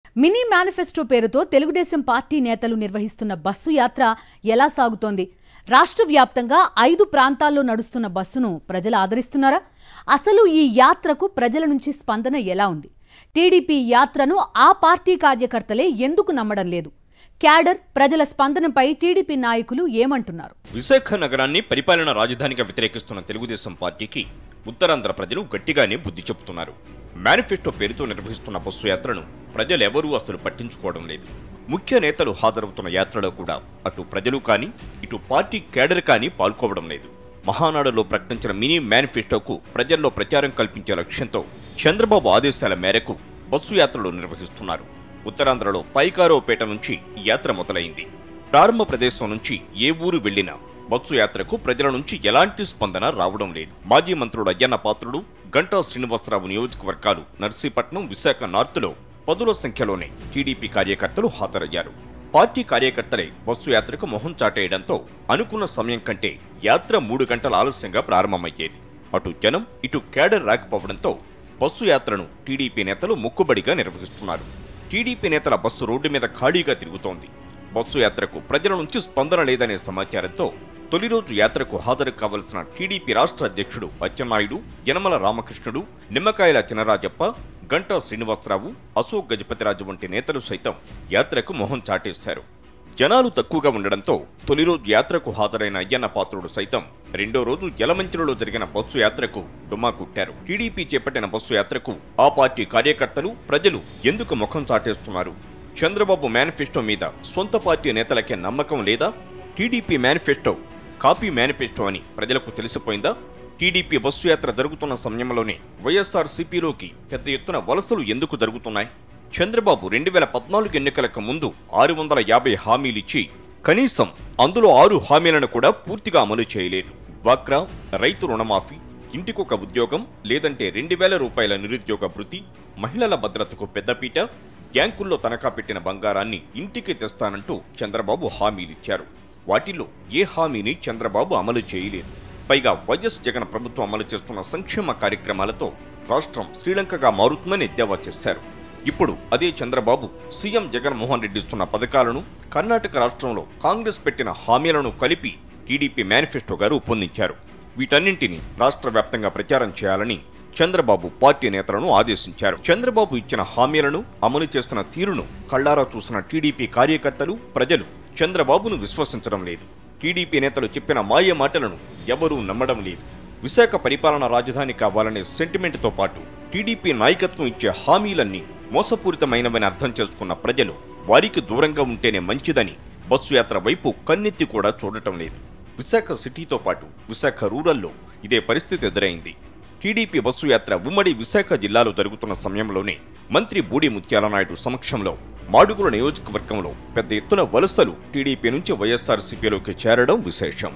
mini manifesto పేరుతో Telugu Desam party నేతలు నిర్వహిస్తున్న బస్సు యాత్ర ఎలా సాగుతోంది రాష్ట్ర వ్యాప్తంగా ఐదు ప్రాంతాల్లో నడుస్తున్న బస్సును ప్రజలు ఆదరిస్తున్నారా అసలు ఈ యాత్రకు ప్రజల నుంచి స్పందన ఎలా ఉంది టీడీపీ యాత్రను ఆ పార్టీ కార్యకర్తలే ఎందుకు నమ్మడం లేదు క్యాడర్ ప్రజల స్పందనపై టీడీపీ నాయకులు ఏమంటున్నారు విశాఖ నగరాన్ని పరిపాలన రాజధానిగా వ్యతిరేకిస్తున్న తెలుగుదేశం పార్టీకి ఉత్తరాంధ్ర ప్రజలు గట్టిగానే బుద్ధి చెబుతున్నారు మేనిఫెస్టో పేరుతో నిర్వహిస్తున్న బస్సు యాత్రను ప్రజలెవరూ అసలు పట్టించుకోవడం లేదు ముఖ్య నేతలు హాజరవుతున్న యాత్రలో కూడా అటు ప్రజలు కానీ ఇటు పార్టీ కేడర్ కానీ పాల్గొవడం లేదు మహానాడులో ప్రకటించిన మినీ మేనిఫెస్టోకు ప్రజల్లో ప్రచారం కల్పించే లక్ష్యంతో చంద్రబాబు ఆదేశాల మేరకు బస్సు యాత్రలు నిర్వహిస్తున్నారు ఉత్తరాంధ్రలో పైకారోపేట నుంచి ఈ యాత్ర మొదలైంది ప్రారంభ ప్రదేశం నుంచి ఏ ఊరు వెళ్లినా బస్సు యాత్రకు ప్రజల నుంచి ఎలాంటి స్పందన రావడం లేదు మాజీ మంత్రుడు అయ్యన్న పాత్రుడు గంటా శ్రీనివాసరావు నియోజకవర్గాలు నర్సీపట్నం విశాఖ నార్త్లో పదుల సంఖ్యలోనే టీడీపీ కార్యకర్తలు హాజరయ్యారు పార్టీ కార్యకర్తలే బస్సు యాత్రకు మొహం చాటేయడంతో అనుకున్న సమయం కంటే యాత్ర మూడు గంటల ఆలస్యంగా ప్రారంభమయ్యేది అటు జనం ఇటు కేడర్ రాకపోవడంతో బస్సు యాత్రను టీడీపీ నేతలు మొక్కుబడిగా నిర్వహిస్తున్నారు టీడీపీ నేతల బస్సు రోడ్డు మీద ఖాళీగా తిరుగుతోంది బస్సు యాత్రకు ప్రజల నుంచి స్పందన లేదనే సమాచారంతో తొలి రోజు యాత్రకు హాజరు కావలసిన టీడీపీ రాష్ట్ర అధ్యక్షుడు అచ్చెన్నాయుడు యనమల రామకృష్ణుడు నిమ్మకాయల చినరాజప్ప గంటా శ్రీనివాసరావు అశోక్ గజపతిరాజు వంటి నేతలు సైతం యాత్రకు మొహం చాటేశారు జనాలు తక్కువగా ఉండడంతో తొలి రోజు యాత్రకు హాజరైన అయ్యన్న పాత్రుడు సైతం రెండో రోజు యలమంచిలో జరిగిన బస్సు యాత్రకు డుమ్మా కుట్టారు టీడీపీ చేపట్టిన బస్సు యాత్రకు ఆ పార్టీ కార్యకర్తలు ప్రజలు ఎందుకు ముఖం చాటేస్తున్నారు చంద్రబాబు మేనిఫెస్టో మీద సొంత పార్టీ నేతలకే నమ్మకం లేదా టీడీపీ మేనిఫెస్టో కాపీ మేనిఫెస్టో అని ప్రజలకు తెలిసిపోయిందా టీడీపీ బస్సు యాత్ర జరుగుతున్న సమయంలోనే వైఎస్ఆర్ సిపిలోకి పెద్ద ఎత్తున వలసలు ఎందుకు జరుగుతున్నాయి చంద్రబాబు రెండు వేల పద్నాలుగు ఎన్నికలకు ముందు ఆరు వందల యాభై హామీలిచ్చి కనీసం అందులో ఆరు హామీలను కూడా పూర్తిగా అమలు చేయలేదు డ్వాక్రా రైతు రుణమాఫీ ఇంటికొక ఉద్యోగం లేదంటే రెండు వేల రూపాయల నిరుద్యోగ భృతి మహిళల భద్రతకు పెద్దపీట బ్యాంకుల్లో తనఖా పెట్టిన బంగారాన్ని ఇంటికి తెస్తానంటూ చంద్రబాబు హామీలిచ్చారు వాటిలో ఏ హామీని చంద్రబాబు అమలు చేయలేదు పైగా వైఎస్ జగన్ ప్రభుత్వం అమలు చేస్తున్న సంక్షేమ కార్యక్రమాలతో రాష్ట్రం శ్రీలంకగా మారుతుందని ఎద్దేవా చేశారు ఇప్పుడు అదే చంద్రబాబు సీఎం జగన్మోహన్ రెడ్డి ఇస్తున్న పథకాలను కర్ణాటక రాష్ట్రంలో కాంగ్రెస్ పెట్టిన హామీలను కలిపి టీడీపీ మేనిఫెస్టోగా రూపొందించారు వీటన్నింటినీ రాష్ట్ర వ్యాప్తంగా ప్రచారం చేయాలని చంద్రబాబు పార్టీ నేతలను ఆదేశించారు చంద్రబాబు ఇచ్చిన హామీలను అమలు చేస్తున్న తీరును కళ్లారా చూసిన టీడీపీ కార్యకర్తలు ప్రజలు చంద్రబాబును విశ్వసించడం లేదు టీడీపీ నేతలు చెప్పిన మాయ మాటలను ఎవరూ నమ్మడం లేదు విశాఖ పరిపాలన రాజధాని కావాలనే సెంటిమెంట్తో పాటు టీడీపీ నాయకత్వం ఇచ్చే హామీలన్నీ మోసపూరితమైనవని అర్థం చేసుకున్న ప్రజలు వారికి దూరంగా ఉంటేనే మంచిదని బస్సు యాత్ర వైపు కన్నెత్తి కూడా చూడటం లేదు విశాఖ సిటీతో పాటు విశాఖ రూరల్లో ఇదే పరిస్థితి ఎదురైంది టీడీపీ బస్సు యాత్ర ఉమ్మడి విశాఖ జిల్లాలో జరుగుతున్న సమయంలోనే మంత్రి బూడి ముత్యాలనాయుడు సమక్షంలో మాడుగుల నియోజకవర్గంలో పెద్ద ఎత్తున వలసలు టీడీపీ నుంచి వైఎస్ఆర్సీపీలోకి చేరడం విశేషం